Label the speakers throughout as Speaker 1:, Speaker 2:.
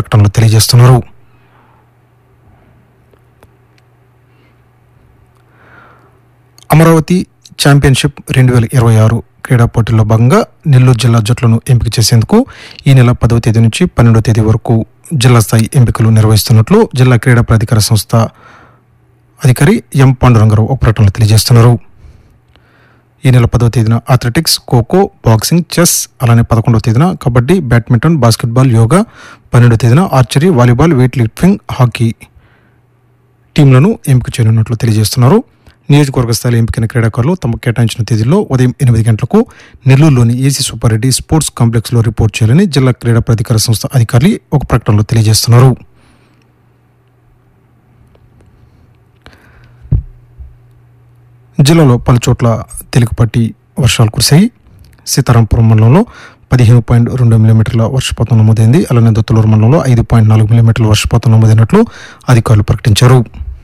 Speaker 1: ప్రకటనలో తెలియజేస్తున్నారు అమరావతి ఛాంపియన్షిప్ రెండు వేల ఇరవై ఆరు క్రీడా పోటీల్లో భాగంగా నెల్లూరు జిల్లా జట్లను ఎంపిక చేసేందుకు ఈ నెల పదవ తేదీ నుంచి పన్నెండవ తేదీ వరకు జిల్లా స్థాయి ఎంపికలు నిర్వహిస్తున్నట్లు జిల్లా క్రీడా ప్రాధికార సంస్థ అధికారి ఎం పాండురంగారావు ఒక ప్రకటనలో తెలియజేస్తున్నారు ఈ నెల పదవ తేదీన అథ్లెటిక్స్ ఖోఖో బాక్సింగ్ చెస్ అలానే పదకొండవ తేదీన కబడ్డీ బ్యాడ్మింటన్ బాస్కెట్బాల్ యోగా పన్నెండవ తేదీన archery volleyball weight lifting hockey టీంలను ఎంపిక చేయనున్నట్లు తెలియజేస్తున్నారు నియోజకవర్గ స్థాయిలో ఎంపికైన క్రీడాకారులు తమకు కేటాయించిన తేదీల్లో ఉదయం ఎనిమిది గంటలకు నెల్లూరులోని ఏసీ సూపర్ రెడ్డి స్పోర్ట్స్ కాంప్లెక్స్లో రిపోర్ట్ చేయాలని జిల్లా క్రీడా ప్రాధికార సంస్థ అధికారులు ఒక ప్రకటనలో తెలియజేస్తున్నారు జిల్లాలో పలుచోట్ల తేలికపాటి వర్షాలు కురిశాయి సీతారాంపురం మండలంలో పదిహేను పాయింట్ రెండు మిల్లీమీటర్ల వర్షపాతం నమోదైంది అలానే దొత్తలూరు మండలంలో ఐదు పాయింట్ నాలుగు మిల్లీమీటర్ల వర్షపాతం నమోదైనట్లు అధికారులు ప్రకటించారు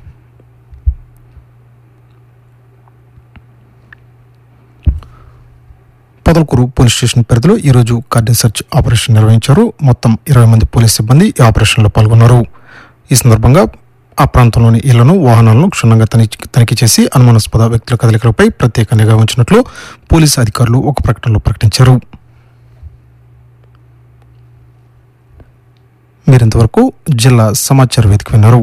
Speaker 1: పొదలకూరు పోలీస్ స్టేషన్ పరిధిలో ఈరోజు కార్డిన్ సెర్చ్ ఆపరేషన్ నిర్వహించారు మొత్తం ఇరవై మంది పోలీస్ సిబ్బంది ఈ ఆపరేషన్లో పాల్గొన్నారు ఈ సందర్భంగా ఆ ప్రాంతంలోని ఇళ్లను వాహనాలను క్షుణ్ణంగా తనిఖీ తనిఖీ చేసి అనుమానాస్పద వ్యక్తుల కదలికలపై ప్రత్యేక నిఘా ఉంచినట్లు పోలీసు అధికారులు ఒక ప్రకటనలో ప్రకటించారు మీరింతవరకు జిల్లా సమాచార వేదిక విన్నారు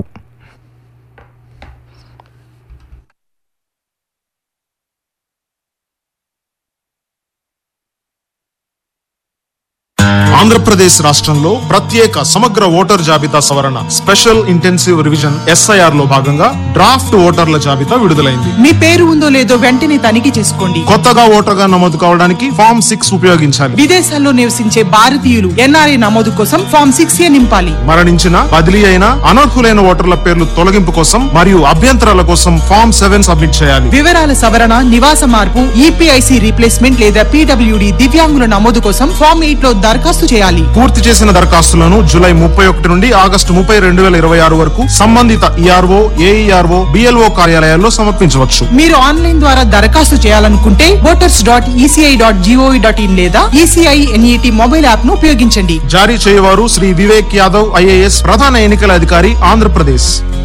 Speaker 2: ఆంధ్రప్రదేశ్ రాష్ట్రంలో ప్రత్యేక సమగ్ర ఓటర్ జాబితా సవరణ స్పెషల్ ఇంటెన్సివ్ రివిజన్ ఎస్ఐఆర్ లో భాగంగా డ్రాఫ్ట్ ఓటర్ల జాబితా విడుదలైంది
Speaker 3: మీ పేరు ఉందో లేదో వెంటనే తనిఖీ చేసుకోండి
Speaker 2: కొత్తగా ఓటర్గా నమోదు కావడానికి ఫామ్ సిక్స్ ఉపయోగించాలి
Speaker 3: విదేశాల్లో నివసించే భారతీయులు ఎన్ఆర్ఐ నమోదు కోసం ఫామ్ సిక్స్ ఏ నింపాలి
Speaker 2: మరణించిన బదిలీ అయిన అనర్హులైన ఓటర్ల పేర్లు తొలగింపు కోసం మరియు అభ్యంతరాల కోసం ఫామ్ సెవెన్ సబ్మిట్ చేయాలి
Speaker 3: వివరాల సవరణ నివాస మార్పు ఈపీఐసి రీప్లేస్మెంట్ లేదా పీడబ్ల్యూడి దివ్యాంగుల నమోదు కోసం ఫామ్ ఎయిట్ లో దరఖాస్తు చేయాలి
Speaker 2: పూర్తి చేసిన దరఖాస్తులను జూలై ముప్పై ఒకటి నుండి ఆగస్టు ముప్పై రెండు వేల ఇరవై ఆరు వరకు సంబంధిత ఈఆర్ఓ ఏఈఆర్ఓ బిఎల్ఓ కార్యాలయాల్లో సమర్పించవచ్చు
Speaker 3: మీరు ఆన్లైన్ ద్వారా దరఖాస్తు చేయాలనుకుంటే voters dot ECI dot G O V dot in లేదా ఈసీఐ ఎన్ఈటి మొబైల్ యాప్ ను ఉపయోగించండి
Speaker 2: జారీ చేయవారు శ్రీ వివేక్ యాదవ్ ఐఏఎస్ ప్రధాన ఎన్నికల అధికారి ఆంధ్రప్రదేశ్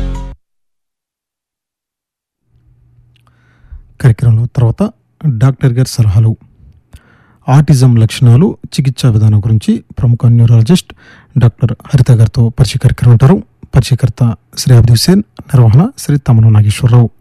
Speaker 1: కార్యక్రమంలో తర్వాత డాక్టర్ గారి సలహాలు ఆటిజం లక్షణాలు చికిత్సా విధానం గురించి ప్రముఖ న్యూరాలజిస్ట్ డాక్టర్ హరిత గారితో పరిచయ కార్యక్రమం ఉంటారు పరిచయకర్త శ్రీ అబ్ది హుసేన్ నిర్వహణ శ్రీ తమను నాగేశ్వరరావు